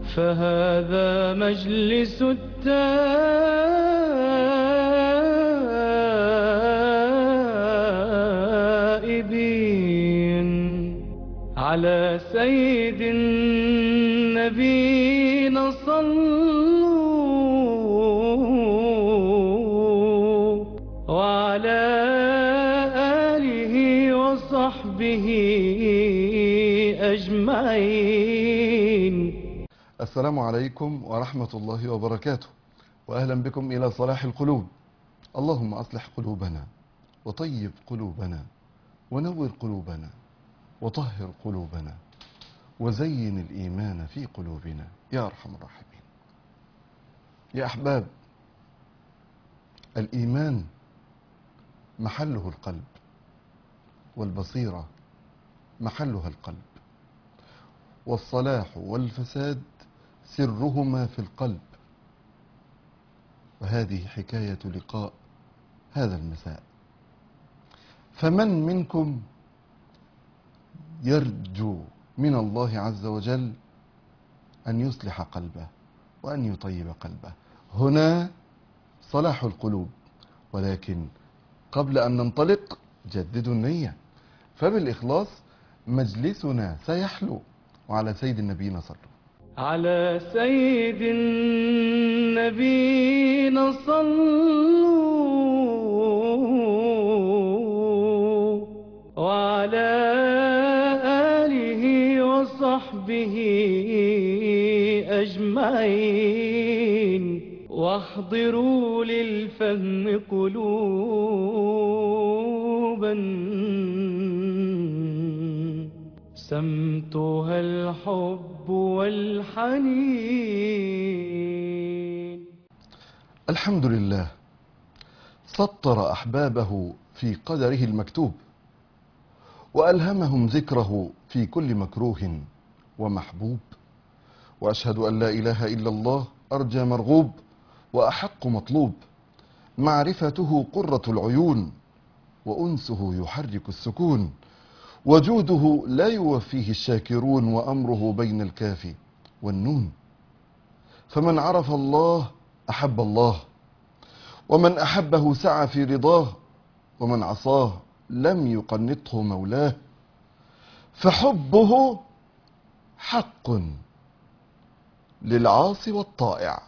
فهذا مجلس التائبين على سيد النبينا صلوا وعلى آله وصحبه أجمعين السلام عليكم ورحمة الله وبركاته وأهلا بكم إلى صلاح القلوب اللهم أصلح قلوبنا وطيب قلوبنا ونور قلوبنا وطهر قلوبنا وزين الإيمان في قلوبنا يا أرحم الراحمين يا أحباب الإيمان محله القلب والبصيرة محلها القلب والصلاح والفساد سرهما في القلب وهذه حكاية لقاء هذا المساء فمن منكم يرجو من الله عز وجل أن يصلح قلبه وأن يطيب قلبه هنا صلاح القلوب ولكن قبل أن ننطلق جددوا النية فبالإخلاص مجلسنا سيحلو وعلى سيد النبينا صلوا على سيد النبينا صلوا وعلى آله وصحبه أجمعين واحضروا للفهم قلوبا سمتها الحب والحنين الحمد لله سطر أحبابه في قدره المكتوب وألهمهم ذكره في كل مكروه ومحبوب وأشهد أن لا إله إلا الله أرجى مرغوب وأحق مطلوب معرفته قرة العيون وأنسه يحرك السكون وجوده لا يوفيه الشاكرون وأمره بين الكاف والنون فمن عرف الله أحب الله ومن أحبه سعى في رضاه ومن عصاه لم يقنطه مولاه فحبه حق للعاصي والطائع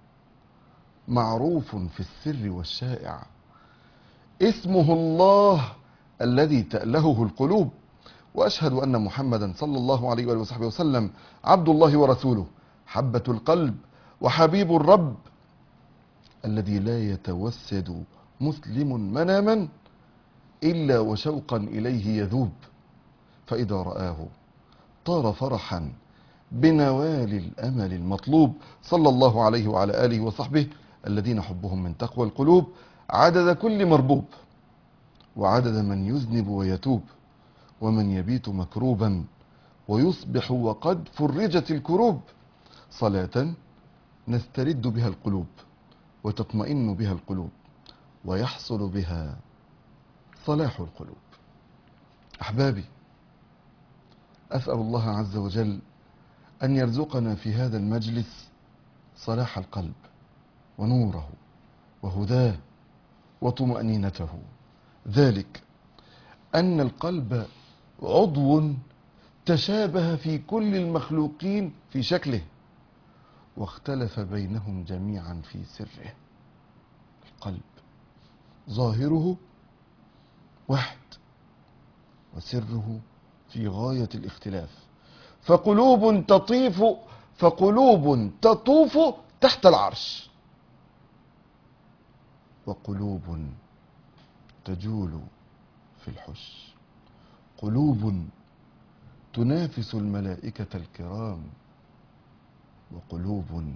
معروف في السر والشائع اسمه الله الذي تألهه القلوب وأشهد أن محمدا صلى الله عليه وآله وصحبه وسلم عبد الله ورسوله حبة القلب وحبيب الرب الذي لا يتوسد مسلم مناما إلا وشوقا إليه يذوب فإذا رآه طار فرحا بنوال الأمل المطلوب صلى الله عليه وعلى آله وصحبه الذين حبهم من تقوى القلوب عدد كل مربوب وعدد من يذنب ويتوب ومن يبيت مكروبا ويصبح وقد فرجت الكروب صلاة نسترد بها القلوب وتطمئن بها القلوب ويحصل بها صلاح القلوب أحبابي أسأل الله عز وجل أن يرزقنا في هذا المجلس صلاح القلب ونوره وهداه وطمأنينته ذلك أن القلب عضو تشابه في كل المخلوقين في شكله واختلف بينهم جميعا في سره القلب ظاهره واحد وسره في غاية الاختلاف فقلوب تطيف فقلوب تطوف تحت العرش وقلوب تجول في الحش قلوب تنافس الملائكة الكرام وقلوب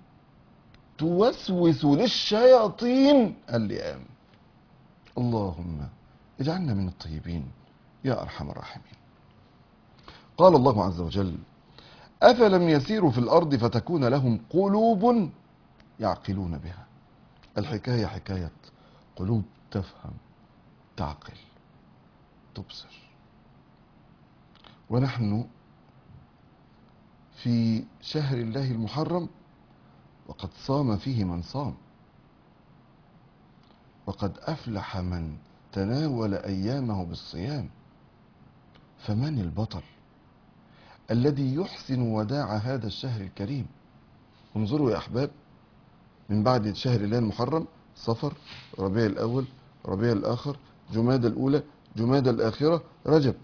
توسوس للشياطين اللئام اللهم اجعلنا من الطيبين يا أرحم الراحمين قال الله عز وجل أفلم يسيروا في الأرض فتكون لهم قلوب يعقلون بها الحكاية حكاية قلوب تفهم تعقل تبصر ونحن في شهر الله المحرم وقد صام فيه من صام وقد أفلح من تناول أيامه بالصيام فمن البطل الذي يحسن وداع هذا الشهر الكريم انظروا يا أحباب من بعد شهر الله المحرم صفر ربيع الأول ربيع الآخر جماد الأولى جماد الآخرة رجب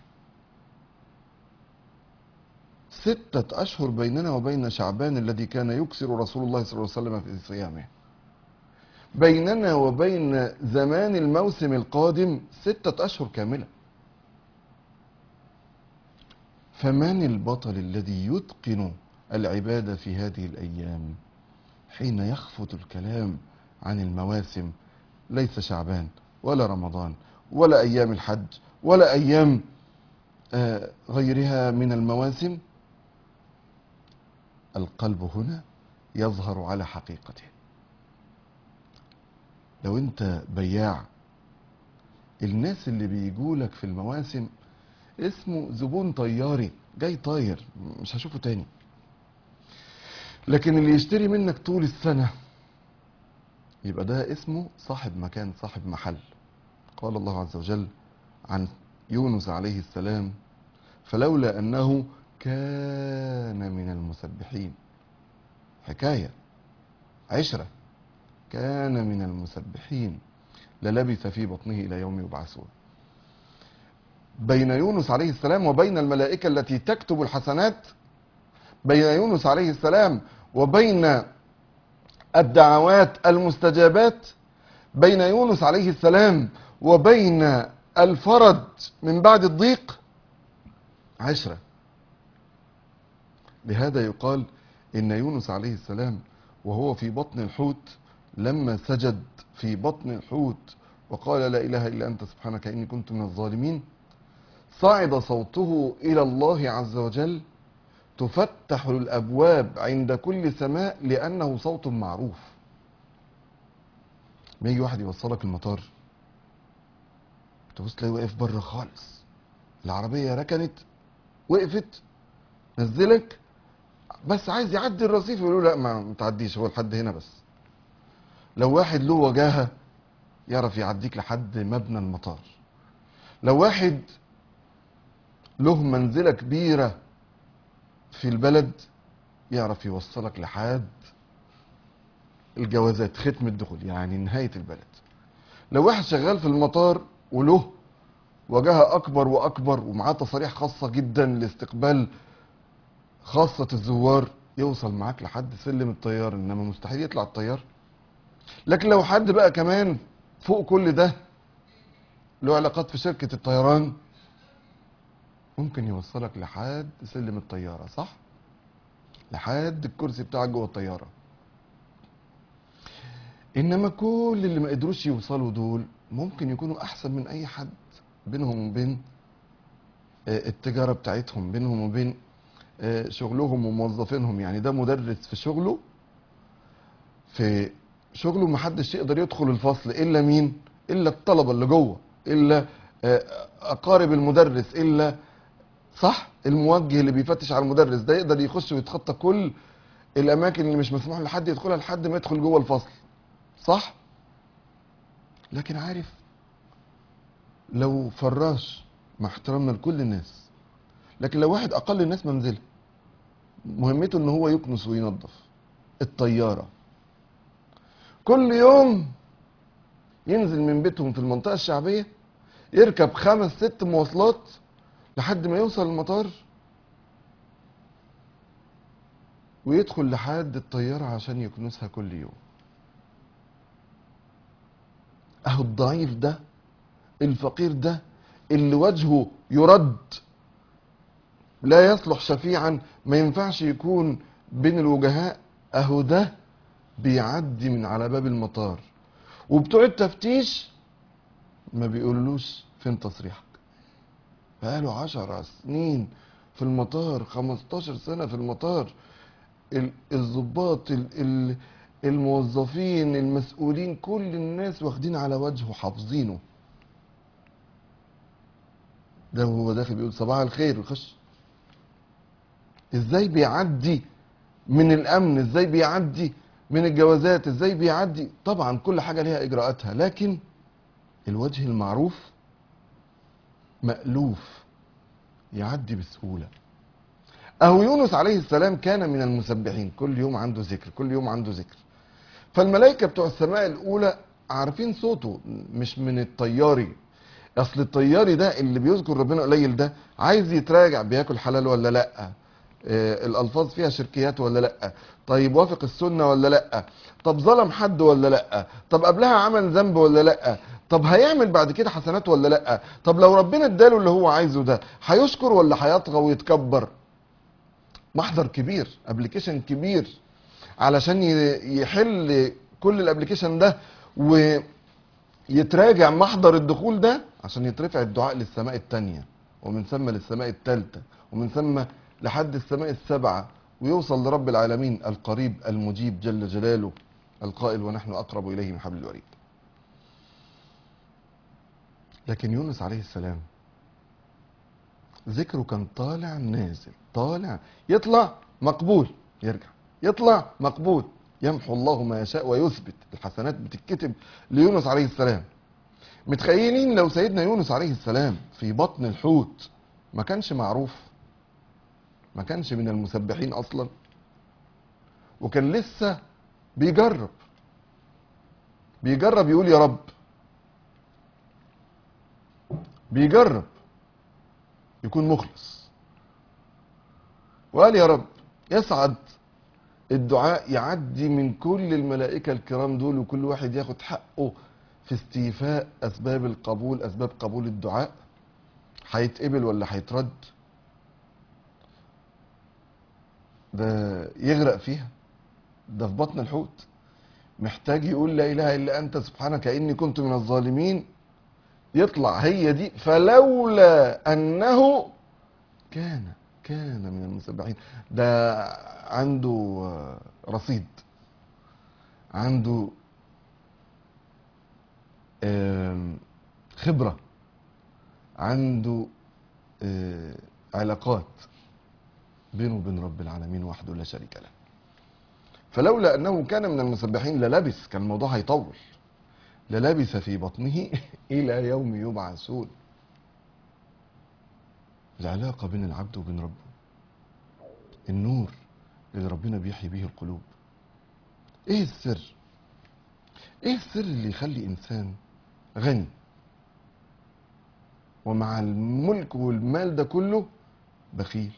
ستة أشهر بيننا وبين شعبان الذي كان يكسر رسول الله صلى الله عليه وسلم في صيامه بيننا وبين زمان الموسم القادم ستة أشهر كاملة فمن البطل الذي يتقن العبادة في هذه الأيام حين يخفت الكلام عن المواسم ليس شعبان ولا رمضان ولا أيام الحج ولا أيام آه، غيرها من المواسم القلب هنا يظهر على حقيقته لو انت بياع الناس اللي بيجولك في المواسم اسمه زبون طياري جاي طاير مش هشوفه تاني لكن اللي يشتري منك طول السنة يبقى ده اسمه صاحب مكان صاحب محل قال الله عز وجل عن يونس عليه السلام فلولا أنه كان من المسبحين حكاية عشرة كان من المسبحين للبث في بطنه إلى يوم يبعثون بين يونس عليه السلام وبين الملائكة التي تكتب الحسنات بين يونس عليه السلام وبين الدعوات المستجابات بين يونس عليه السلام وبين الفرج من بعد الضيق عشرة لهذا يقال إن يونس عليه السلام وهو في بطن الحوت لما سجد في بطن الحوت وقال لا إله إلا أنت سبحانك إني كنت من الظالمين صعد صوته إلى الله عز وجل تفتح الأبواب عند كل سماء لأنه صوت معروف ما يجي واحد يوصلك المطار تبص تلاقيه واقف بره خالص العربية ركنت وقفت نزلك بس عايز يعدي الرصيف يقولوا لا ما تعديش هو لحد هنا بس لو واحد له وجاهة يعرف يعديك لحد مبنى المطار لو واحد له منزلة كبيرة في البلد يعرف يوصلك لحد الجوازات ختم الدخول يعني نهاية البلد لو واحد شغال في المطار وله وجهة أكبر وأكبر ومعاه تصاريح خاصة جدا لاستقبال خاصة الزوار يوصل معاك لحد سلم الطيار إنما مستحيل يطلع الطيار لكن لو حد بقى كمان فوق كل ده له علاقات في شركة الطيران ممكن يوصلك لحد سلم الطيارة صح؟ لحد الكرسي بتاعك جوه الطيارة انما كل اللي ما قدروش يوصلوا دول ممكن يكونوا احسن من اي حد بينهم وبين آه، التجارة بتاعتهم بينهم وبين آه، شغلهم وموظفينهم يعني ده مدرس في شغله في شغله محدش يقدر يدخل الفصل الا مين الا الطلبة اللي جوه الا آه، اقارب المدرس الا صح الموجه اللي بيفتش على المدرس ده يقدر يخش ويتخطى كل الاماكن اللي مش مسموح لحد يدخلها لحد ما يدخل جوه الفصل صح لكن عارف لو فراش مع احترامنا لكل الناس لكن لو واحد اقل الناس منزله مهمته ان هو يكنس وينظف الطياره كل يوم ينزل من بيتهم في المنطقه الشعبيه يركب خمس ست مواصلات لحد ما يوصل المطار ويدخل لحد الطيارة عشان يكنسها كل يوم اهو الضعيف ده الفقير ده اللي وجهه يرد لا يصلح شفيعا ما ينفعش يكون بين الوجهاء اهو ده بيعدي من على باب المطار وبتوع التفتيش ما بيقولولوش فين تصريحك بقاله عشر سنين في المطار خمستاشر سنة في المطار ال- الضباط ال- ال- الموظفين المسؤولين كل الناس واخدين على وجهه حافظينه ده وهو داخل بيقول صباح الخير يخش ازاي بيعدي من الامن ازاي بيعدي من الجوازات ازاي بيعدي طبعا كل حاجة ليها اجراءاتها لكن الوجه المعروف مألوف يعدي بسهولة اهو يونس عليه السلام كان من المسبحين كل يوم عنده ذكر كل يوم عنده ذكر فالملائكة بتوع السماء الاولى عارفين صوته مش من الطياري اصل الطياري ده اللي بيذكر ربنا قليل ده عايز يتراجع بياكل حلال ولا لا آه الالفاظ فيها شركيات ولا لا طيب وافق السنه ولا لا طب ظلم حد ولا لا طب قبلها عمل ذنب ولا لا طب هيعمل بعد كده حسنات ولا لا طب لو ربنا اداله اللي هو عايزه ده هيشكر ولا هيطغى ويتكبر محضر كبير ابلكيشن كبير علشان ي- يحل كل الابلكيشن ده ويتراجع محضر الدخول ده عشان يترفع الدعاء للسماء التانية ومن ثم للسماء التالتة ومن ثم لحد السماء السبعة ويوصل لرب العالمين القريب المجيب جل جلاله القائل ونحن أقرب إليه من حبل الوريد لكن يونس عليه السلام ذكره كان طالع نازل طالع يطلع مقبول يرجع يطلع مقبول يمحو الله ما يشاء ويثبت الحسنات بتتكتب ليونس عليه السلام متخيلين لو سيدنا يونس عليه السلام في بطن الحوت ما كانش معروف ما كانش من المسبحين اصلا وكان لسه بيجرب بيجرب يقول يا رب بيجرب يكون مخلص وقال يا رب يسعد الدعاء يعدي من كل الملائكة الكرام دول وكل واحد ياخد حقه في استيفاء أسباب القبول أسباب قبول الدعاء هيتقبل ولا هيترد ده يغرق فيها ده في بطن الحوت محتاج يقول لا إله إلا أنت سبحانك إني كنت من الظالمين يطلع هي دي فلولا أنه كان كان من المسبحين ده عنده آه، رصيد عنده آم، خبرة عنده آه، علاقات بينه وبين رب العالمين وحده لا شريك له فلولا أنه كان من المسبحين للبث كان الموضوع هيطول للبث في بطنه إلى يوم يبعثون العلاقة بين العبد وبين ربه النور اللي ربنا بيحيي به القلوب ايه السر ايه السر اللي يخلي انسان غني ومع الملك والمال ده كله بخيل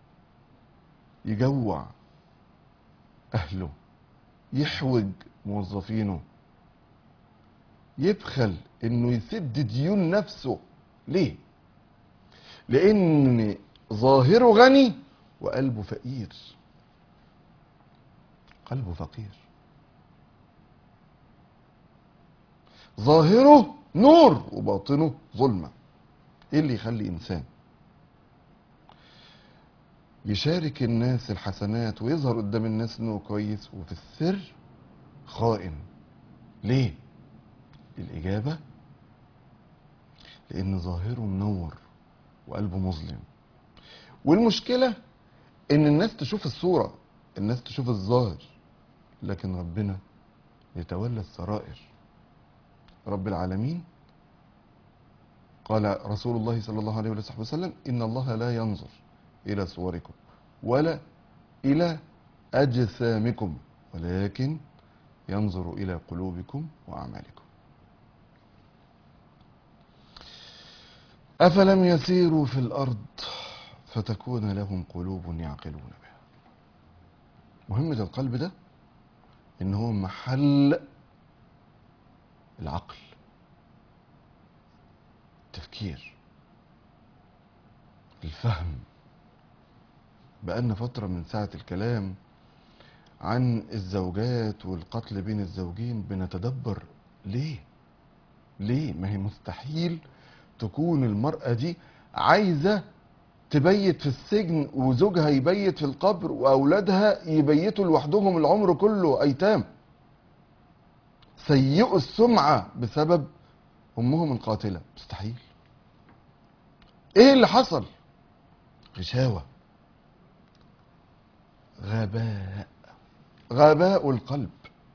يجوع اهله يحوج موظفينه يبخل انه يسد ديون نفسه ليه لان ظاهره غني وقلبه فقير قلبه فقير ظاهره نور وباطنه ظلمة ايه اللي يخلي انسان يشارك الناس الحسنات ويظهر قدام الناس انه كويس وفي السر خائن ليه الاجابة لان ظاهره منور وقلبه مظلم والمشكلة ان الناس تشوف الصورة الناس تشوف الظاهر لكن ربنا يتولى السرائر رب العالمين قال رسول الله صلى الله عليه وصحبه وسلم إن الله لا ينظر إلى صوركم ولا إلى أجسامكم ولكن ينظر إلى قلوبكم وأعمالكم أفلم يسيروا في الأرض فتكون لهم قلوب يعقلون بها مهمة القلب ده إن هو محل العقل التفكير الفهم بقالنا فترة من ساعة الكلام عن الزوجات والقتل بين الزوجين بنتدبر ليه ليه ما هي مستحيل تكون المرأة دي عايزة تبيت في السجن وزوجها يبيت في القبر وأولادها يبيتوا لوحدهم العمر كله أيتام سيئوا السمعة بسبب أمهم القاتلة مستحيل إيه اللي حصل غشاوة غباء غباء القلب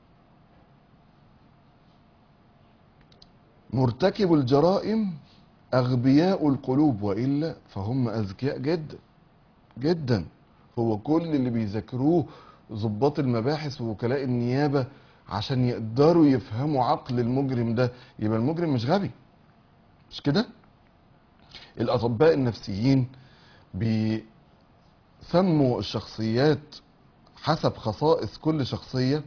مرتكب الجرائم أغبياء القلوب وإلا فهم أذكياء جدا جدا هو كل اللي بيذاكروه ضباط المباحث ووكلاء النيابة عشان يقدروا يفهموا عقل المجرم ده يبقى المجرم مش غبي مش كده الأطباء النفسيين بيسموا الشخصيات حسب خصائص كل شخصية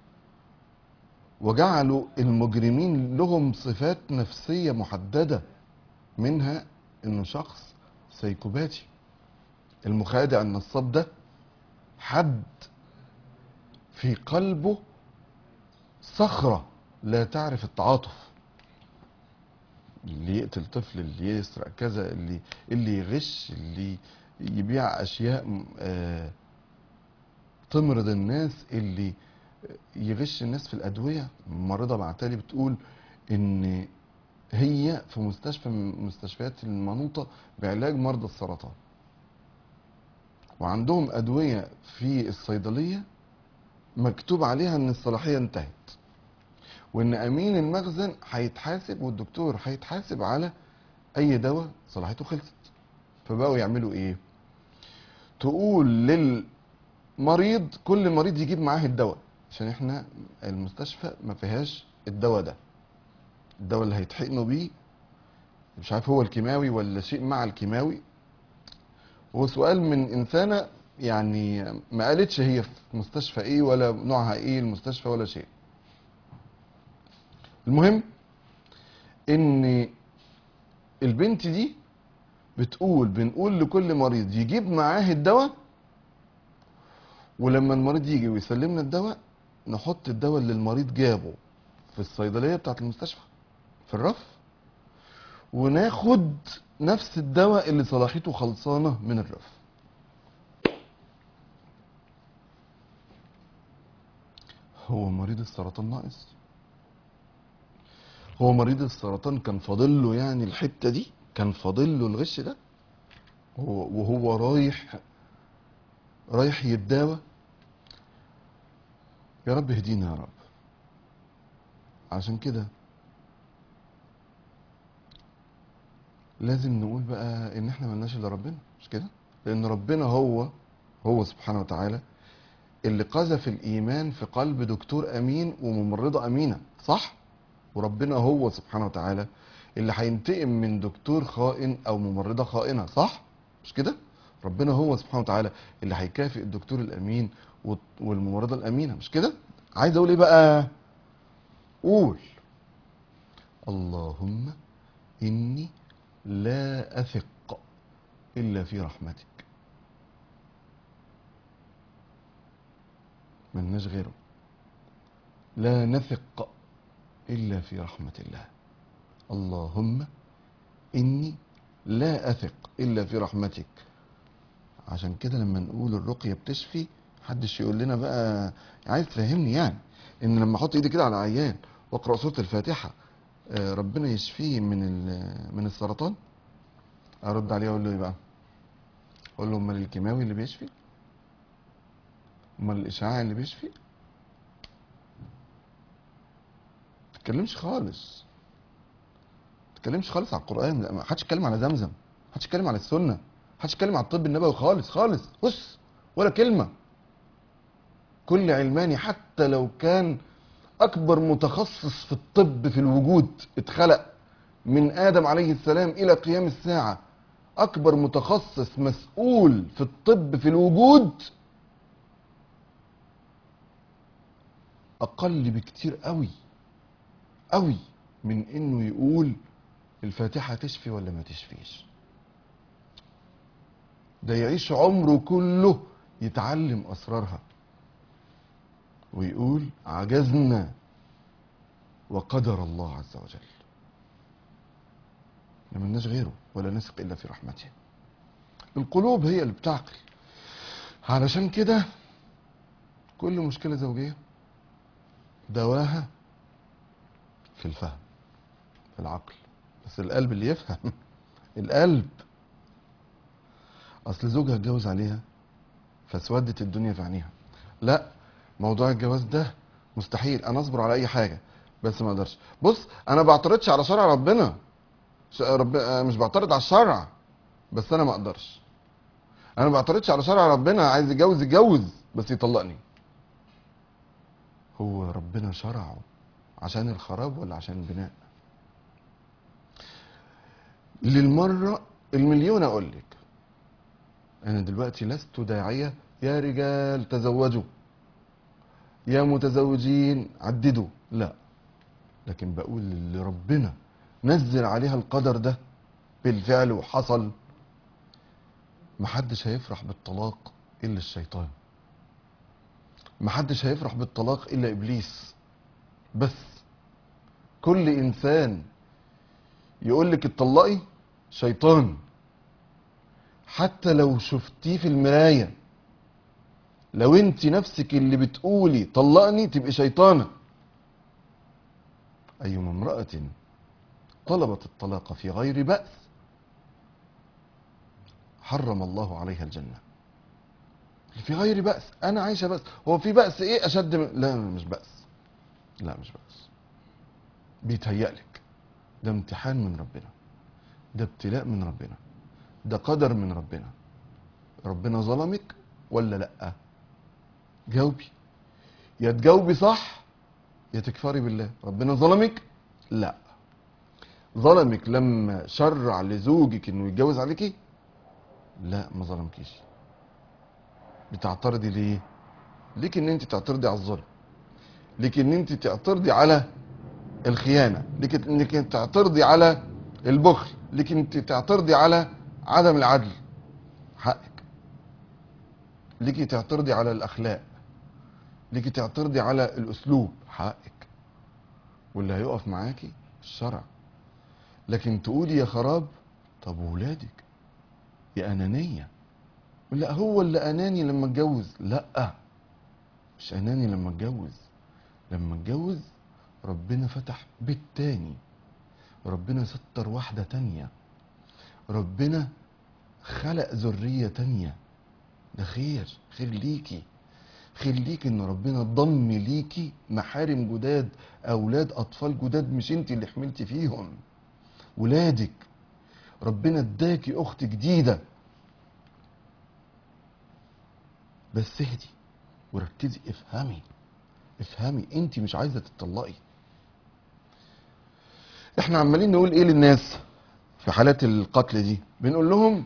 وجعلوا المجرمين لهم صفات نفسية محددة منها انه شخص سيكوباتي المخادع النصاب ده حد في قلبه صخرة لا تعرف التعاطف اللي يقتل طفل اللي يسرق كذا اللي اللي يغش اللي يبيع اشياء آه تمرض الناس اللي يغش الناس في الادويه ممرضه بعتالي بتقول ان هي في مستشفى من مستشفيات المنوطه بعلاج مرضى السرطان وعندهم ادويه في الصيدليه مكتوب عليها ان الصلاحيه انتهت وان امين المخزن هيتحاسب والدكتور هيتحاسب على اي دواء صلاحيته خلصت فبقوا يعملوا ايه تقول للمريض كل مريض يجيب معاه الدواء عشان احنا المستشفى ما فيهاش الدواء ده الدواء اللي هيتحقنوا بيه مش عارف هو الكيماوي ولا شيء مع الكيماوي هو سؤال من انسانه يعني ما قالتش هي في مستشفى ايه ولا نوعها ايه المستشفى ولا شيء المهم ان البنت دي بتقول بنقول لكل مريض يجيب معاه الدواء ولما المريض يجي ويسلمنا الدواء نحط الدواء اللي المريض جابه في الصيدليه بتاعت المستشفى في الرف وناخد نفس الدواء اللي صلاحيته خلصانه من الرف هو مريض السرطان ناقص هو مريض السرطان كان فاضل له يعني الحته دي كان فاضل له الغش ده وهو, وهو رايح رايح يتداوى يا رب اهدينا يا رب عشان كده لازم نقول بقى ان احنا ملناش الا ربنا مش كده لان ربنا هو هو سبحانه وتعالى اللي قذف الايمان في قلب دكتور امين وممرضه امينه صح وربنا هو سبحانه وتعالى اللي هينتقم من دكتور خائن او ممرضه خائنه صح مش كده ربنا هو سبحانه وتعالى اللي هيكافئ الدكتور الامين والت- والممرضه الامينه مش كده عايز اقول ايه بقى قول اللهم اني لا اثق الا في رحمتك ملناش غيره لا نثق الا في رحمه الله اللهم اني لا اثق الا في رحمتك عشان كده لما نقول الرقيه بتشفي محدش يقول لنا بقى عايز تفهمني يعني ان لما احط ايدي كده على عيان واقرا سوره الفاتحه آه، ربنا يشفيه من ال- من السرطان ارد عليه اقول له ايه بقى اقول له امال الكيماوي اللي بيشفي امال الاشعاع اللي بيشفي ما تتكلمش خالص ما تتكلمش خالص على القران لا ما حدش يتكلم على زمزم ما حدش يتكلم على السنه ما حدش يتكلم على الطب النبوي خالص خالص بص ولا كلمه كل علماني حتى لو كان اكبر متخصص في الطب في الوجود اتخلق من ادم عليه السلام الى قيام الساعه اكبر متخصص مسؤول في الطب في الوجود اقل بكتير قوي قوي من انه يقول الفاتحه تشفي ولا ما تشفيش ده يعيش عمره كله يتعلم اسرارها ويقول عجزنا وقدر الله عز وجل ما ملناش غيره ولا نثق الا في رحمته القلوب هي اللي بتعقل علشان كده كل مشكله زوجيه دواها في الفهم في العقل بس القلب اللي يفهم القلب اصل زوجها اتجوز عليها فاسودت الدنيا في عينيها لا موضوع الجواز ده مستحيل انا اصبر على اي حاجه بس ما اقدرش بص انا بعترضش على شرع ربنا ش- رب... آه، مش بعترض على الشرع بس انا ما اقدرش انا ما بعترضش على شرع ربنا عايز يتجوز يتجوز بس يطلقني هو ربنا شرعه عشان الخراب ولا عشان البناء للمرة المليون اقول لك انا دلوقتي لست داعية يا رجال تزوجوا يا متزوجين عددوا لا لكن بقول اللي ربنا نزل عليها القدر ده بالفعل وحصل محدش هيفرح بالطلاق الا الشيطان محدش هيفرح بالطلاق الا ابليس بس كل انسان يقول لك اتطلقي شيطان حتى لو شفتيه في المرايه لو انت نفسك اللي بتقولي طلقني تبقي شيطانه ايما امراه طلبت الطلاق في غير باس حرم الله عليها الجنه في غير بأس أنا عايشة بأس هو في بأس إيه أشد من لا مش بأس لا مش بأس بيتهيألك ده امتحان من ربنا ده ابتلاء من ربنا ده قدر من ربنا ربنا ظلمك ولا لأ جاوبي يا تجاوبي صح يا تكفري بالله ربنا ظلمك لا ظلمك لما شرع لزوجك انه يتجوز عليكي لا ما ظلمكيش بتعترضي ليه ليك ان انت تعترضي على الظلم ليك ان انت تعترضي على الخيانه ليك انك انت تعترضي على البخل ليك انت تعترضي على عدم العدل حقك ليك تعترضي على الاخلاق ليك تعترضي على الاسلوب حقك واللي هيقف معاكي الشرع لكن تقولي يا خراب طب وولادك يا انانيه لا هو اللي اناني لما اتجوز لا مش اناني لما اتجوز لما اتجوز ربنا فتح بيت تاني ربنا ستر واحدة تانية ربنا خلق ذرية تانية ده خير خير ليكي خير ليكي ان ربنا ضم ليكي محارم جداد اولاد اطفال جداد مش انت اللي حملتي فيهم ولادك ربنا اداكي اخت جديده بس اهدي وركزي افهمي افهمي انت مش عايزه تتطلقي احنا عمالين نقول ايه للناس في حالات القتل دي بنقول لهم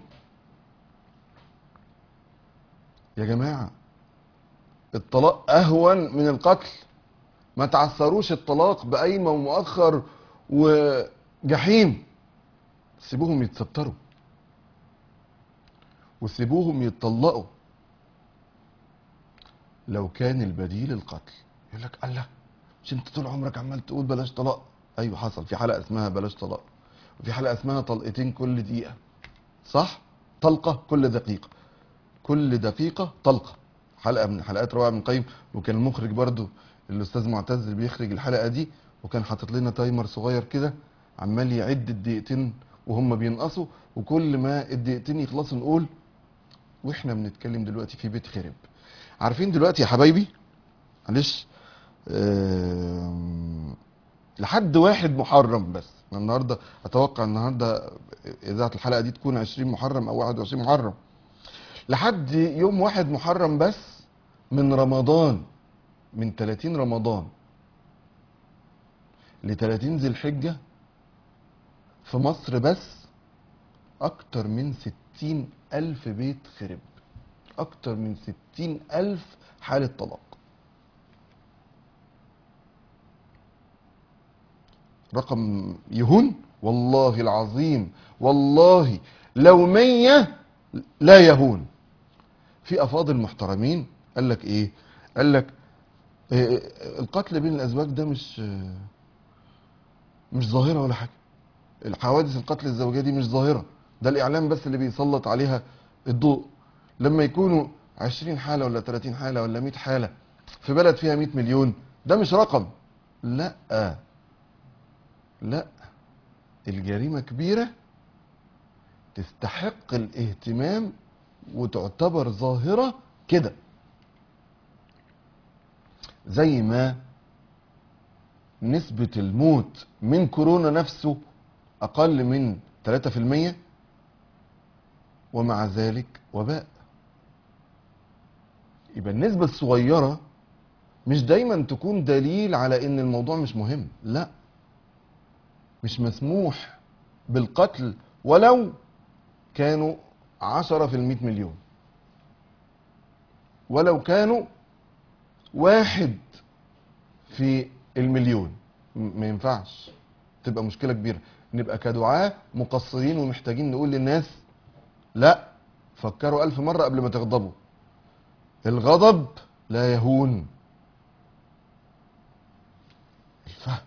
يا جماعه الطلاق اهون من القتل ما تعثروش الطلاق بقايمه ومؤخر وجحيم سيبوهم يتستروا وسيبوهم يتطلقوا لو كان البديل القتل يقول لك الله مش انت طول عمرك عمال تقول بلاش طلاق ايوه حصل في حلقه اسمها بلاش طلاق وفي حلقه اسمها طلقتين كل دقيقه صح طلقه كل دقيقه كل دقيقه طلقه حلقه من حلقات روعه من قيم وكان المخرج برضو الاستاذ معتز اللي بيخرج الحلقه دي وكان حاطط لنا تايمر صغير كده عمال يعد الدقيقتين وهم بينقصوا وكل ما الدقيقتين يخلصوا نقول واحنا بنتكلم دلوقتي في بيت خرب عارفين دلوقتي يا حبايبي معلش آم، لحد واحد محرم بس أنا النهارده اتوقع النهارده اذاعه الحلقه دي تكون 20 محرم او 21 محرم لحد يوم واحد محرم بس من رمضان من 30 رمضان ل 30 ذي الحجه في مصر بس اكتر من 60 الف بيت خرب اكتر من 60 الف حالة طلاق رقم يهون والله العظيم والله لو مية لا يهون في افاضل محترمين قال لك ايه قال لك إيه القتل بين الازواج ده مش مش ظاهرة ولا حاجة الحوادث القتل الزوجية دي مش ظاهرة ده الإعلام بس اللي بيسلط عليها الضوء لما يكونوا 20 حالة ولا 30 حالة ولا 100 حالة في بلد فيها 100 مليون ده مش رقم لا لا الجريمة كبيرة تستحق الاهتمام وتعتبر ظاهرة كده زي ما نسبة الموت من كورونا نفسه أقل من 3% ومع ذلك وباء يبقى النسبة الصغيرة مش دايما تكون دليل على ان الموضوع مش مهم لا مش مسموح بالقتل ولو كانوا عشرة في المئة مليون ولو كانوا واحد في المليون م- ما ينفعش تبقى مشكلة كبيرة نبقى كدعاة مقصرين ومحتاجين نقول للناس لا فكروا ألف مرة قبل ما تغضبوا الغضب لا يهون الفهم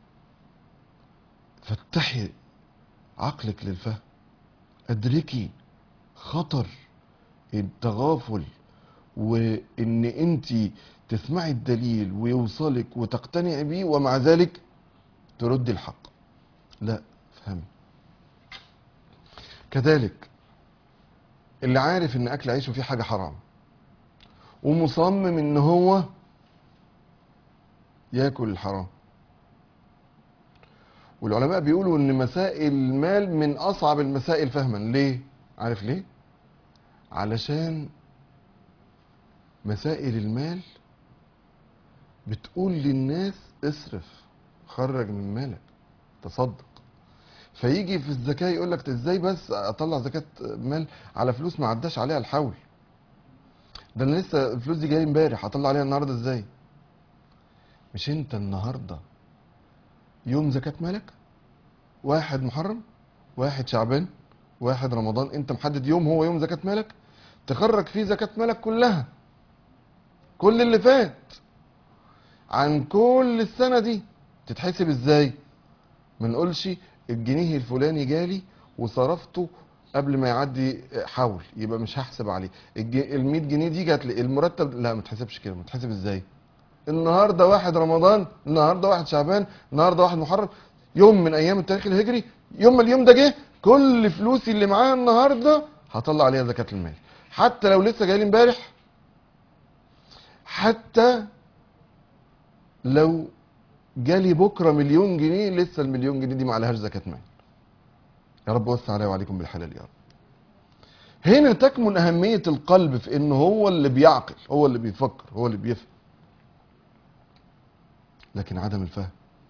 فتحي عقلك للفهم ادركي خطر التغافل وان انت تسمعي الدليل ويوصلك وتقتنعي بيه ومع ذلك تردي الحق لا افهمي كذلك اللي عارف ان اكل عيشه فيه حاجه حرام ومصمم ان هو ياكل الحرام والعلماء بيقولوا ان مسائل المال من اصعب المسائل فهما ليه عارف ليه علشان مسائل المال بتقول للناس اصرف خرج من مالك تصدق فيجي في الزكاة يقول لك ازاي بس اطلع زكاة مال على فلوس ما عداش عليها الحول ده انا لسه الفلوس دي جايه امبارح هطلع عليها النهارده ازاي مش انت النهارده يوم زكاة مالك واحد محرم واحد شعبان واحد رمضان انت محدد يوم هو يوم زكاة مالك تخرج فيه زكاة مالك كلها كل اللي فات عن كل السنة دي تتحسب ازاي ما نقولش الجنيه الفلاني جالي وصرفته قبل ما يعدي حول يبقى مش هحسب عليه ال 100 جنيه دي جات لي المرتب لا ما تحسبش كده ما تحسب ازاي النهارده واحد رمضان النهارده واحد شعبان النهارده واحد محرم يوم من ايام التاريخ الهجري يوم ما اليوم ده جه كل فلوسي اللي معايا النهارده هطلع عليها زكاه المال حتى لو لسه جاي لي امبارح حتى لو جالي بكره مليون جنيه لسه المليون جنيه دي ما عليهاش زكاه مال يا رب وسع عليا وعليكم بالحلال يا رب هنا تكمن اهميه القلب في انه هو اللي بيعقل هو اللي بيفكر هو اللي بيفهم لكن عدم الفهم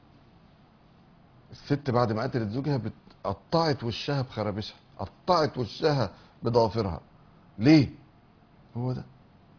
الست بعد ما قتلت زوجها بت- قطعت وشها بخرابشها قطعت وشها بضوافرها ليه هو ده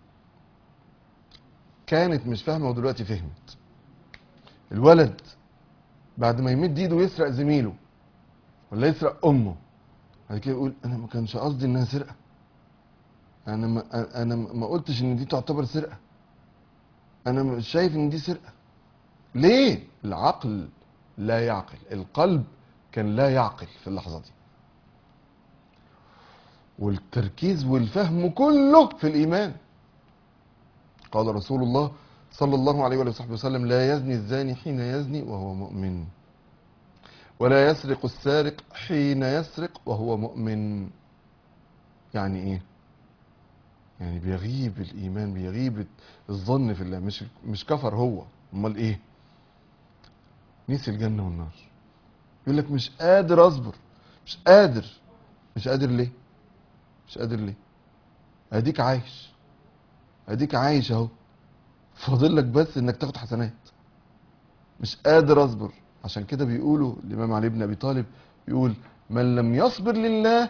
كانت مش فاهمه ودلوقتي فهمت الولد بعد ما يمد ايده يسرق زميله ولا يسرق امه بعد كده يقول انا ما كانش قصدي انها سرقه انا ما انا ما قلتش ان دي تعتبر سرقه انا مش شايف ان دي سرقه ليه العقل لا يعقل القلب كان لا يعقل في اللحظه دي والتركيز والفهم كله في الايمان قال رسول الله صلى الله عليه وآله وصحبه وسلم لا يزني الزاني حين يزني وهو مؤمن ولا يسرق السارق حين يسرق وهو مؤمن يعني ايه يعني بيغيب الايمان بيغيب الظن في الله مش مش كفر هو امال ايه نسي الجنه والنار يقول لك مش قادر اصبر مش قادر مش قادر ليه مش قادر ليه اديك عايش اديك عايش اهو فاضل لك بس انك تاخد حسنات مش قادر اصبر عشان كده بيقولوا الامام علي بن ابي طالب يقول من لم يصبر لله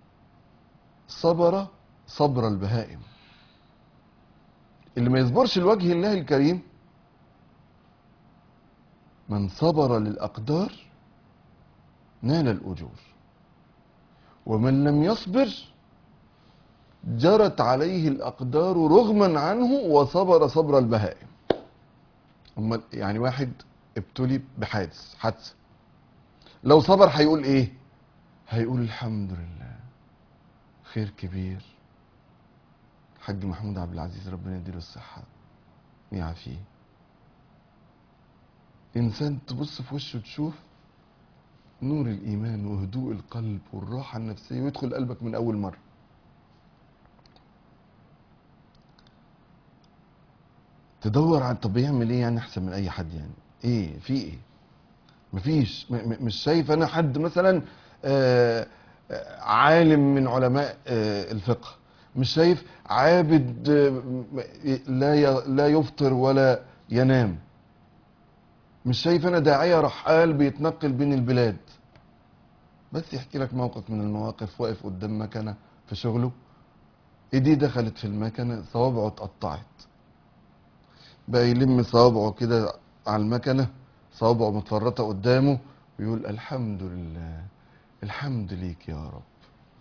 صبر صبر البهائم اللي ما يصبرش لوجه الله الكريم من صبر للاقدار نال الاجور ومن لم يصبر جرت عليه الأقدار رغما عنه وصبر صبر البهائم أما يعني واحد ابتلي بحادث حادثة لو صبر هيقول ايه هيقول الحمد لله خير كبير الحاج محمود عبد العزيز ربنا يديله الصحة ويعافيه إنسان تبص في وشه تشوف نور الإيمان وهدوء القلب والراحة النفسية ويدخل قلبك من أول مرة تدور على طب يعمل ايه يعني احسن من اي حد يعني ايه في ايه مفيش م م مش شايف انا حد مثلا آه آه، عالم من علماء آه الفقه مش شايف عابد آه، م- لا ي- لا يفطر ولا ينام مش شايف انا داعيه رحال بيتنقل بين البلاد بس يحكي لك موقف من المواقف واقف قدام مكنه في شغله ايديه دخلت في المكنه صوابعه اتقطعت بقى يلم صوابعه كده على المكنه صوابعه متفرطه قدامه ويقول الحمد لله الحمد ليك يا رب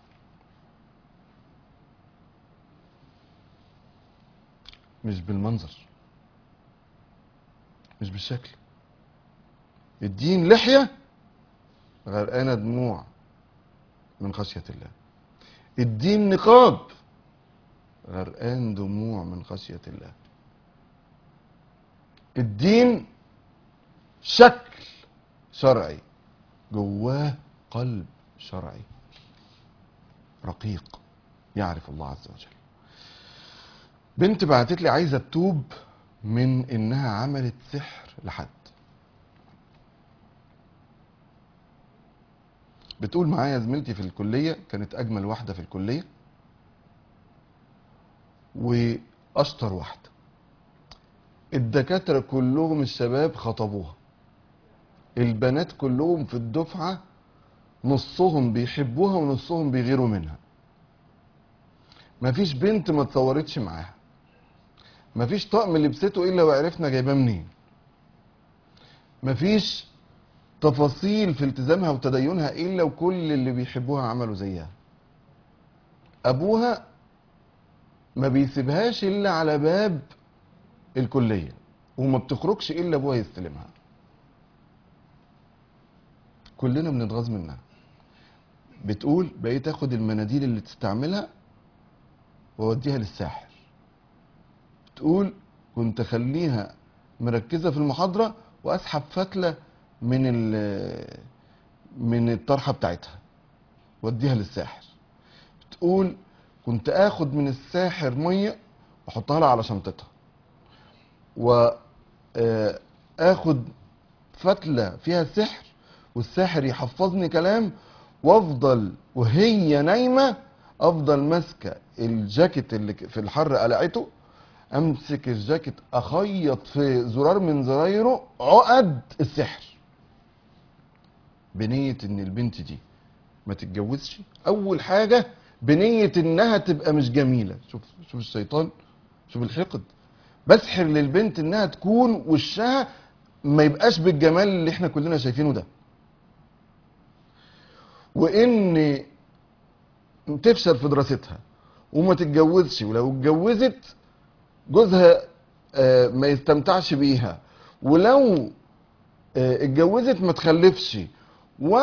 مش بالمنظر مش بالشكل الدين لحيه غرقانه دموع من خشيه الله الدين نقاب غرقان دموع من خشيه الله الدين شكل شرعي جواه قلب شرعي رقيق يعرف الله عز وجل بنت بعتت لي عايزه تتوب من انها عملت سحر لحد بتقول معايا زميلتي في الكليه كانت اجمل واحده في الكليه واشطر واحده الدكاتره كلهم الشباب خطبوها البنات كلهم في الدفعه نصهم بيحبوها ونصهم بيغيروا منها مفيش بنت ما اتصورتش معاها مفيش طقم لبسته الا وعرفنا جايباه منين مفيش تفاصيل في التزامها وتدينها الا وكل اللي بيحبوها عملوا زيها ابوها ما بيسيبهاش الا على باب الكليه وما بتخرجش الا ابوها يستلمها كلنا بنتغاظ منها بتقول بقيت اخد المناديل اللي تستعملها واوديها للساحر تقول كنت اخليها مركزه في المحاضره واسحب فتله من ال- من الطرحه بتاعتها واديها للساحر تقول كنت اخد من الساحر ميه واحطها لها على شنطتها واخد فتله فيها سحر والساحر يحفظني كلام وافضل وهي نايمه افضل ماسكه الجاكيت اللي ك- في الحر قلعته امسك الجاكيت اخيط في زرار من زرايره عقد السحر بنيه ان البنت دي ما تتجوزش اول حاجه بنيه انها تبقى مش جميله شوف شوف الشيطان شوف الحقد بسحر للبنت انها تكون وشها ما يبقاش بالجمال اللي احنا كلنا شايفينه ده وان تفشل في دراستها وما تتجوزش ولو اتجوزت جوزها آه، ما يستمتعش بيها ولو آه، اتجوزت ما تخلفش و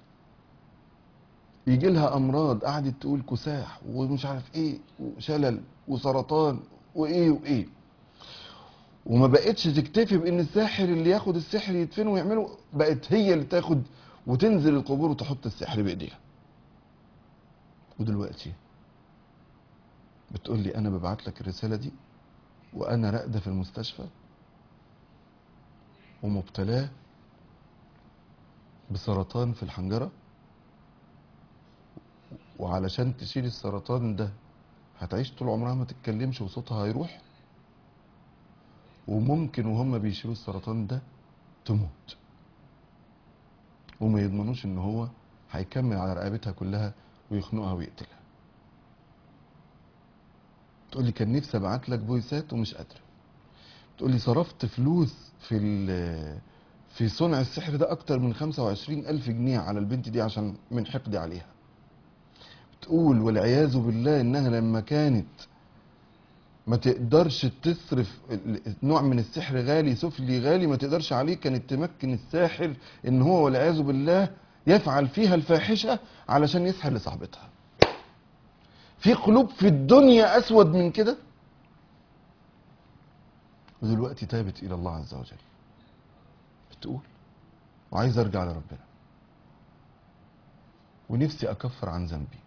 يجي لها امراض قعدت تقول كساح ومش عارف ايه وشلل وسرطان وايه وايه وما بقتش تكتفي بان الساحر اللي ياخد السحر يدفنه ويعمله بقت هي اللي تاخد وتنزل القبور وتحط السحر بايديها ودلوقتي بتقول لي انا ببعت لك الرساله دي وانا راقده في المستشفى ومبتلاه بسرطان في الحنجره وعلشان تشيل السرطان ده هتعيش طول عمرها ما تتكلمش وصوتها هيروح وممكن وهم بيشيلوا السرطان ده تموت وما يضمنوش ان هو هيكمل على رقبتها كلها ويخنقها ويقتلها تقول لي كان نفسي ابعت لك فويسات ومش قادره تقول لي صرفت فلوس في ال- في صنع السحر ده اكتر من 25 الف جنيه على البنت دي عشان من حقدي عليها تقول والعياذ بالله انها لما كانت ما تقدرش تصرف ال- نوع من السحر غالي سفلي غالي ما تقدرش عليه كانت تمكن الساحر ان هو والعياذ بالله يفعل فيها الفاحشه علشان يسحر لصاحبتها في قلوب في الدنيا اسود من كده ودلوقتي تابت الى الله عز وجل بتقول وعايز ارجع لربنا ونفسي اكفر عن ذنبي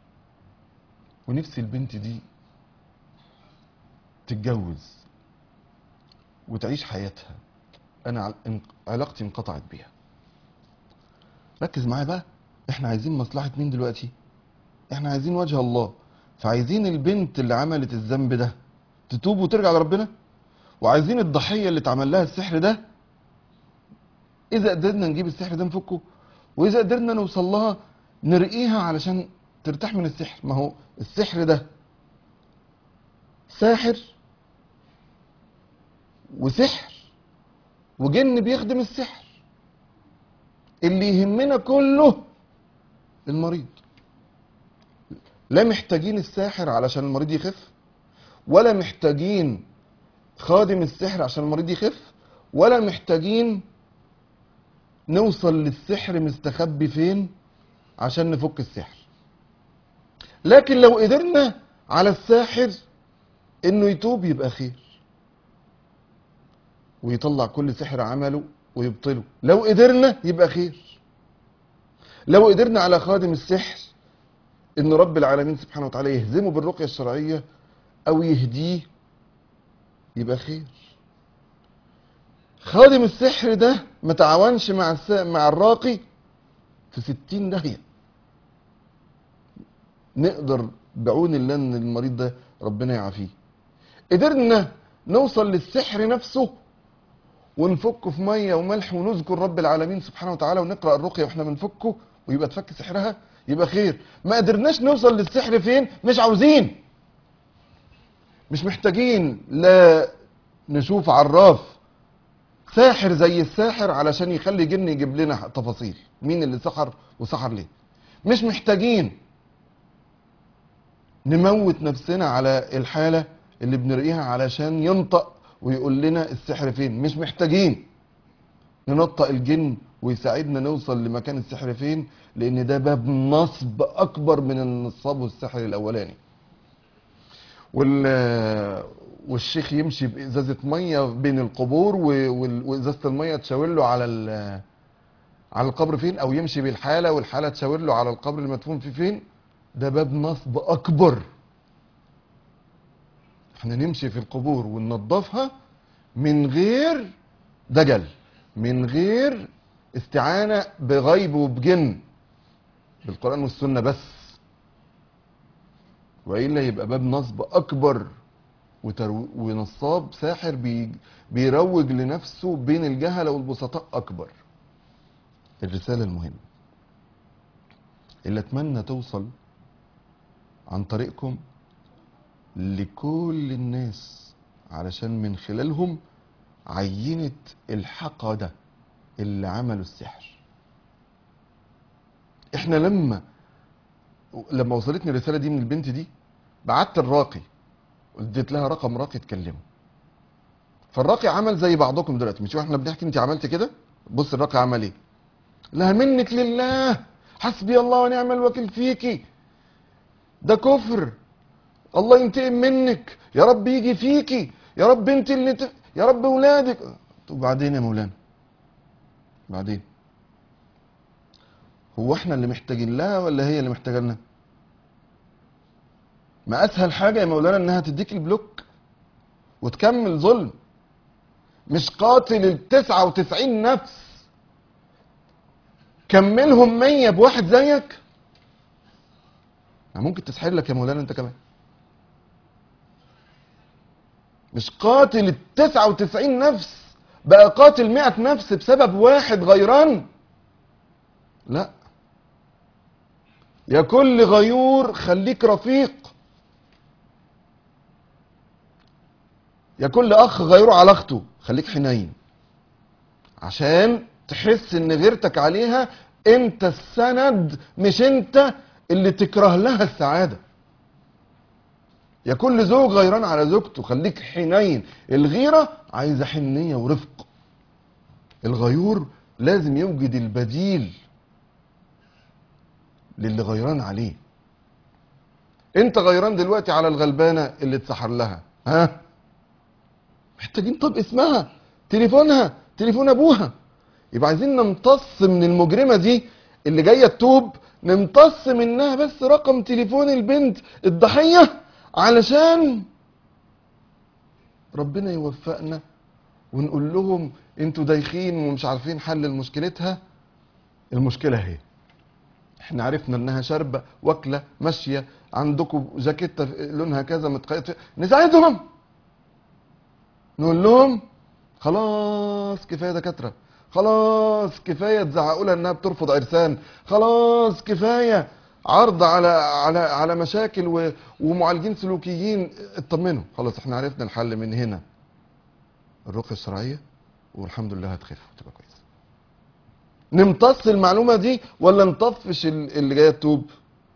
ونفسي البنت دي تتجوز وتعيش حياتها انا عل- انق- علاقتي انقطعت بيها ركز معايا بقى احنا عايزين مصلحة مين دلوقتي احنا عايزين وجه الله فعايزين البنت اللي عملت الذنب ده تتوب وترجع لربنا وعايزين الضحية اللي اتعمل لها السحر ده اذا قدرنا نجيب السحر ده نفكه واذا قدرنا نوصل لها نرقيها علشان ترتاح من السحر ما هو السحر ده ساحر وسحر وجن بيخدم السحر اللي يهمنا كله المريض لا محتاجين الساحر علشان المريض يخف ولا محتاجين خادم السحر عشان المريض يخف ولا محتاجين نوصل للسحر مستخبي فين عشان نفك السحر لكن لو قدرنا على الساحر انه يتوب يبقى خير ويطلع كل سحر عمله ويبطله لو قدرنا يبقى خير لو قدرنا على خادم السحر ان رب العالمين سبحانه وتعالى يهزمه بالرقية الشرعية او يهديه يبقى خير خادم السحر ده ما تعاونش مع الس... مع الراقي في ستين داهية نقدر بعون الله ان المريض ده ربنا يعافيه قدرنا نوصل للسحر نفسه ونفكه في ميه وملح ونذكر رب العالمين سبحانه وتعالى ونقرا الرقيه واحنا بنفكه ويبقى تفك سحرها يبقى خير ما قدرناش نوصل للسحر فين مش عاوزين مش محتاجين لا نشوف عراف ساحر زي الساحر علشان يخلي جن يجيب لنا تفاصيل مين اللي سحر وسحر ليه مش محتاجين نموت نفسنا على الحالة اللي بنرقيها علشان ينطق ويقول لنا السحر فين مش محتاجين ننطق الجن ويساعدنا نوصل لمكان السحر فين لان ده باب نصب اكبر من النصاب والسحر الاولاني وال والشيخ يمشي بازازه ميه بين القبور و- وال- وازازه الميه تشاور له على ال- على القبر فين او يمشي بالحاله والحاله تشاور له على القبر المدفون فيه فين ده باب نصب اكبر احنا نمشي في القبور وننظفها من غير دجل من غير استعانة بغيب وبجن بالقرآن والسنة بس وإلا يبقى باب نصب أكبر وترو... ونصاب ساحر بي... بيروج لنفسه بين الجهلة والبسطاء أكبر الرسالة المهمة اللي أتمنى توصل عن طريقكم لكل الناس علشان من خلالهم عينة الحقدة اللي عملوا السحر احنا لما لما وصلتني الرسالة دي من البنت دي بعت الراقي اديت لها رقم راقي تكلمه فالراقي عمل زي بعضكم دلوقتي مش احنا بنحكي انت عملت كده بص الراقي عمل ايه لها منك لله حسبي الله ونعم الوكيل فيكي ده كفر الله ينتقم منك يا رب يجي فيكي يا رب انت اللي ت... يا رب ولادك طب بعدين يا مولانا بعدين هو احنا اللي محتاجين لها ولا هي اللي محتاجه لنا ما اسهل حاجه يا مولانا انها تديك البلوك وتكمل ظلم مش قاتل التسعة وتسعين نفس كملهم مية بواحد زيك يعني ممكن تسحر لك يا مولانا انت كمان مش قاتل التسعة وتسعين نفس بقى قاتل مئة نفس بسبب واحد غيران لا يا كل غيور خليك رفيق يا كل اخ غيره على اخته خليك حنين عشان تحس ان غيرتك عليها انت السند مش انت اللي تكره لها السعاده يا كل زوج غيران على زوجته خليك حنين الغيره عايزه حنيه ورفق الغيور لازم يوجد البديل للي غيران عليه انت غيران دلوقتي على الغلبانه اللي اتسحر لها ها محتاجين طب اسمها تليفونها تليفون ابوها يبقى عايزين نمتص من المجرمه دي اللي جايه تتوب نمتص منها بس رقم تليفون البنت الضحيه علشان ربنا يوفقنا ونقول لهم انتوا دايخين ومش عارفين حل مشكلتها المشكله اهي احنا عرفنا انها شاربه واكله ماشيه عندكم جاكيته لونها كذا متقيد نساعدهم نقول لهم خلاص كفايه دكاتره خلاص كفايه تزعقوا لها انها بترفض عرسان خلاص كفايه عرض على على على مشاكل و- ومعالجين سلوكيين اطمنوا خلاص احنا عرفنا الحل من هنا الرقيه الشرعيه والحمد لله هتخف وتبقى كويس نمتص المعلومه دي ولا نطفش ال- اللي جايه تتوب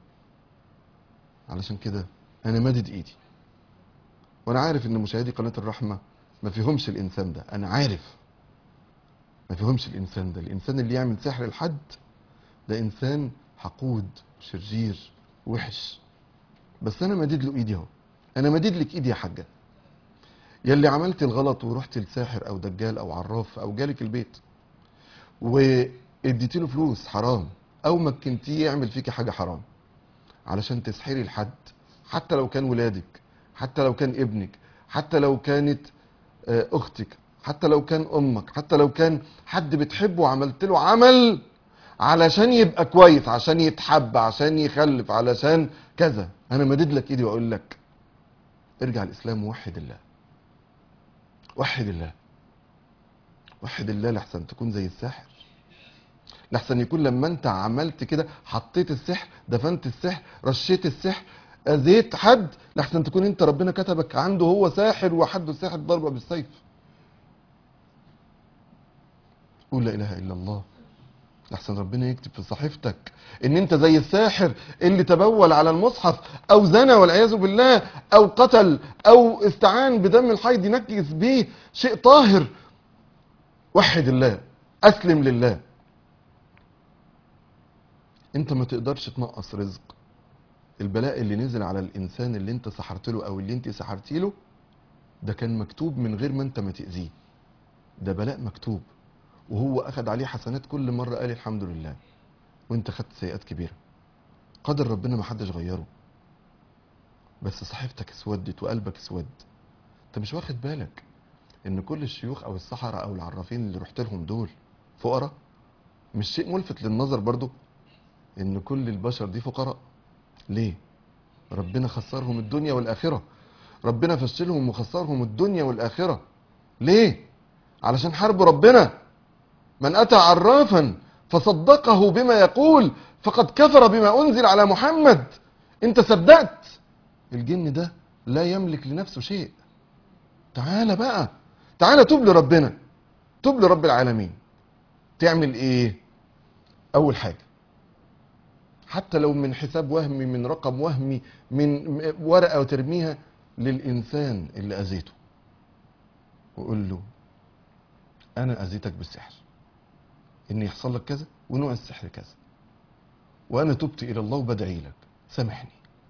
علشان كده انا مادد ايدي وانا عارف ان مشاهدي قناه الرحمه ما فيهمش الانسان ده انا عارف ما فيهمش الانسان ده الانسان اللي يعمل سحر لحد ده انسان حقود شرير وحش بس انا مديد له ايدي اهو انا مديد لك ايدي يا حاجه يلي عملت الغلط ورحت لساحر او دجال او عراف او جالك البيت واديتي له فلوس حرام او مكنتيه يعمل فيكي حاجه حرام علشان تسحري لحد حتى لو كان ولادك حتى لو كان ابنك حتى لو كانت آه، اختك حتى لو كان امك حتى لو كان حد بتحبه وعملت له عمل علشان يبقى كويس عشان يتحب عشان يخلف علشان كذا انا مدد لك ايدي واقول لك ارجع الاسلام ووحد الله وحد الله وحد الله لحسن تكون زي الساحر لحسن يكون لما انت عملت كده حطيت السحر دفنت السحر رشيت السحر اذيت حد لحسن تكون انت ربنا كتبك عنده هو ساحر وحده الساحر ضربه بالسيف قول لا اله الا الله لحسن ربنا يكتب في صحيفتك ان انت زي الساحر اللي تبول على المصحف او زنى والعياذ بالله او قتل او استعان بدم الحيض ينكس بيه شيء طاهر وحد الله اسلم لله انت ما تقدرش تنقص رزق البلاء اللي نزل على الانسان اللي انت سحرت له او اللي انت سحرتي له ده كان مكتوب من غير ما انت ما تاذيه ده بلاء مكتوب وهو اخد عليه حسنات كل مره قال الحمد لله وانت خدت سيئات كبيره قدر ربنا ما حدش غيره بس صحيفتك اسودت وقلبك اسود انت مش واخد بالك ان كل الشيوخ او السحرة او العرافين اللي رحت لهم دول فقراء مش شيء ملفت للنظر برضو ان كل البشر دي فقراء ليه ربنا خسرهم الدنيا والاخره ربنا فشلهم وخسرهم الدنيا والاخره ليه علشان حرب ربنا من اتى عرافا فصدقه بما يقول فقد كفر بما انزل على محمد انت صدقت الجن ده لا يملك لنفسه شيء تعالى بقى تعالى توب لربنا توب لرب العالمين تعمل ايه اول حاجه حتى لو من حساب وهمي من رقم وهمي من ورقه وترميها للانسان اللي اذيته وقول له انا اذيتك بالسحر ان يحصل لك كذا ونوع السحر كذا وانا تبت الى الله وبدعي لك سامحني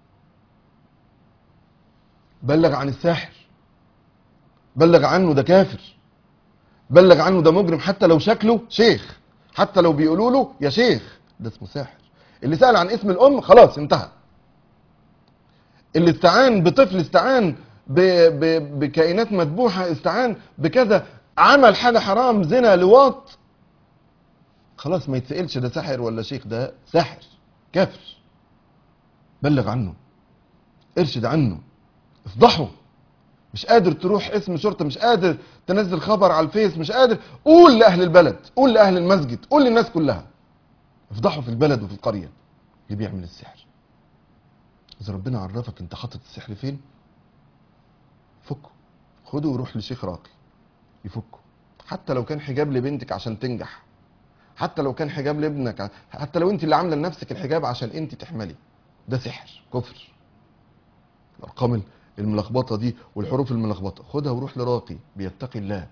بلغ عن الساحر بلغ عنه ده كافر بلغ عنه ده مجرم حتى لو شكله شيخ حتى لو بيقولوا له يا شيخ ده اسمه ساحر اللي سأل عن اسم الام خلاص انتهى اللي استعان بطفل استعان ب... ب... بكائنات مذبوحه استعان بكذا عمل حاجه حرام زنا لواط خلاص ما يتسألش ده ساحر ولا شيخ ده ساحر كافر بلغ عنه ارشد عنه افضحه مش قادر تروح اسم شرطة مش قادر تنزل خبر على الفيس مش قادر قول لأهل البلد قول لأهل المسجد قول للناس كلها افضحه في البلد وفي القرية اللي بيعمل السحر إذا ربنا عرفك أنت حاطط السحر فين فكه خده وروح لشيخ راقي يفكه حتى لو كان حجاب لبنتك عشان تنجح حتى لو كان حجاب لابنك حتى لو انت اللي عامله لنفسك الحجاب عشان انت تحملي ده سحر كفر الارقام الملخبطه دي والحروف الملخبطه خدها وروح لراقي بيتقي الله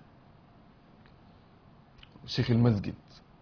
شيخ المسجد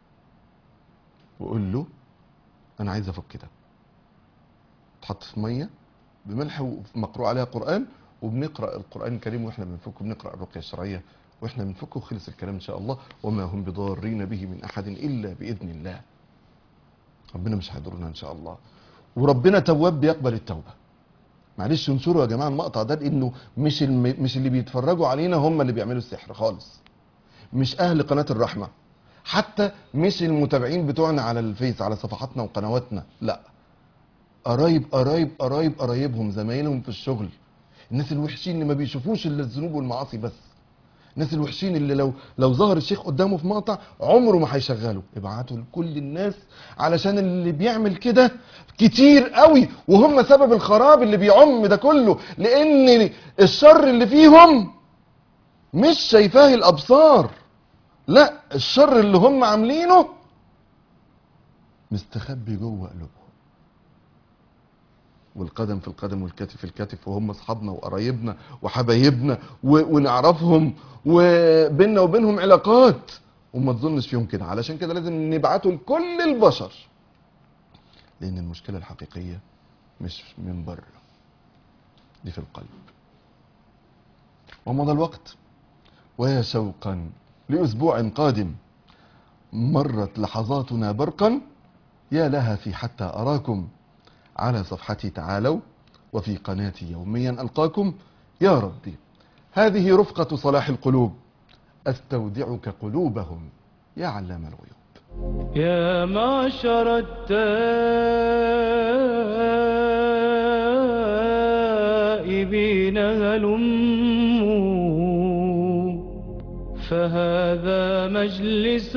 وقول له انا عايز افك ده تحط في ميه بملح ومقروء عليها قران وبنقرا القران الكريم واحنا بنفكه بنقرا الرقيه الشرعيه واحنا بنفكه وخلص الكلام ان شاء الله وما هم بضارين به من احد الا باذن الله ربنا مش هيضرنا ان شاء الله وربنا تواب بيقبل التوبه معلش انشروا يا جماعه المقطع ده لانه مش الم... مش اللي بيتفرجوا علينا هم اللي بيعملوا السحر خالص مش اهل قناة الرحمة حتى مش المتابعين بتوعنا على الفيس على صفحاتنا وقنواتنا لا قرايب قرايب قرايب قرايبهم زمايلهم في الشغل الناس الوحشين اللي ما بيشوفوش الا الذنوب والمعاصي بس الناس الوحشين اللي لو لو ظهر الشيخ قدامه في مقطع عمره ما هيشغله ابعتوا لكل الناس علشان اللي بيعمل كده كتير قوي وهم سبب الخراب اللي بيعم ده كله لان الشر اللي فيهم مش شايفاه الابصار لا الشر اللي هم عاملينه مستخبي جوه قلوبهم والقدم في القدم والكتف في الكتف وهم اصحابنا وقرايبنا وحبايبنا و- ونعرفهم وبيننا وبينهم علاقات وما تظنش فيهم كده علشان كده لازم نبعته لكل البشر لان المشكله الحقيقيه مش من بره دي في القلب ومضى الوقت ويا شوقا لاسبوع قادم مرت لحظاتنا برقا يا لها في حتى اراكم على صفحتي تعالوا وفي قناتي يوميا ألقاكم يا ربي هذه رفقة صلاح القلوب أستودعك قلوبهم يا علام الغيوب يا معشر التائبين هلموا فهذا مجلس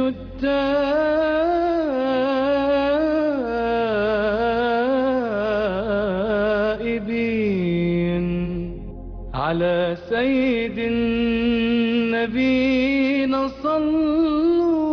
التائبين على سيد النبينا صلوا